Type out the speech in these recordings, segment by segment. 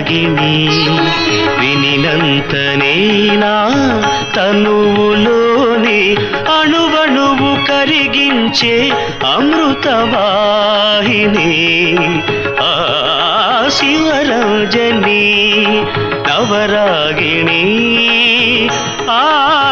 రాగిణి వినినంతనేనా తనువులోని అణువణువు కరిగించే అమృతవాహిని ఆ శివరంజని నవరాగిణి ఆ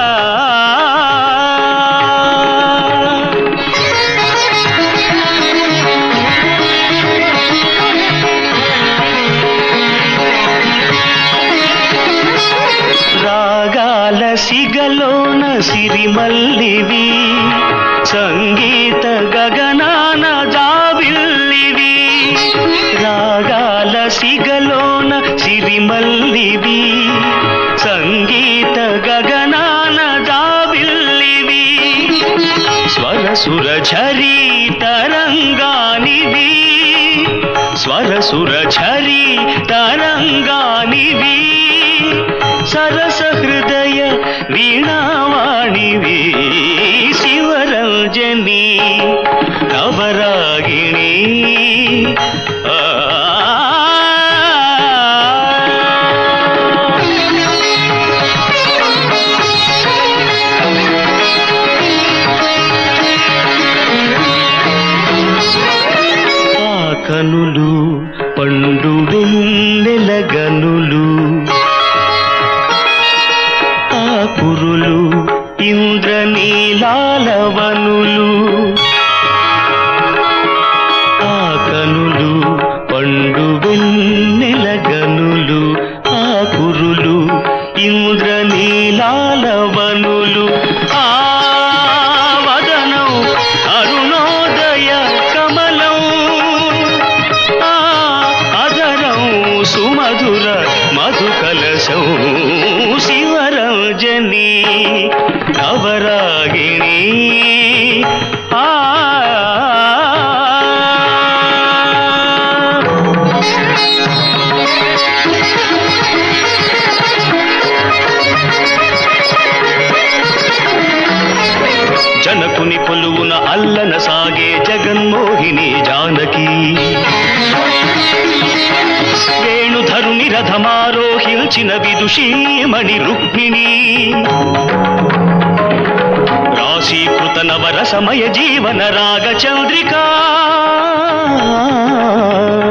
రాగాల సిగలోన సిరిమల్లివి సంగీత గగనాన జాబిల్లివి రాగాల సిగలోన సిరిమల్లివి సంగీత గగనాన జాబిల్లివి స్వరసుర ఝరీ తరంగానివి స్వరసుర ఝరీ తరంగానివి సరస హృదయ వీణావాణివి శివరంజని నవరాగిణి ఆ ఆ కనులు పండు వెన్నెల గనులు ఆ కురులు ఇంద్రనీలాలవనులు ఆ కనులు పండు వెన్నెల గనులు ఆ కురులు ఇంద్రనీలాలవనులు ఆ వదనం అరుణోదయ కమలం ఆ అదరం సుమధుర మధుకలశం శివరంజని నవరాగిణి ఆ జనకుని కొలువున అల్లన సాగే జగన్మోహిని జానకి వేణుధరుని రథమారోహించిన విదుషీమణి రుక్మిణి రాశీకృత నవరసమయ జీవన రాగ చంద్రికా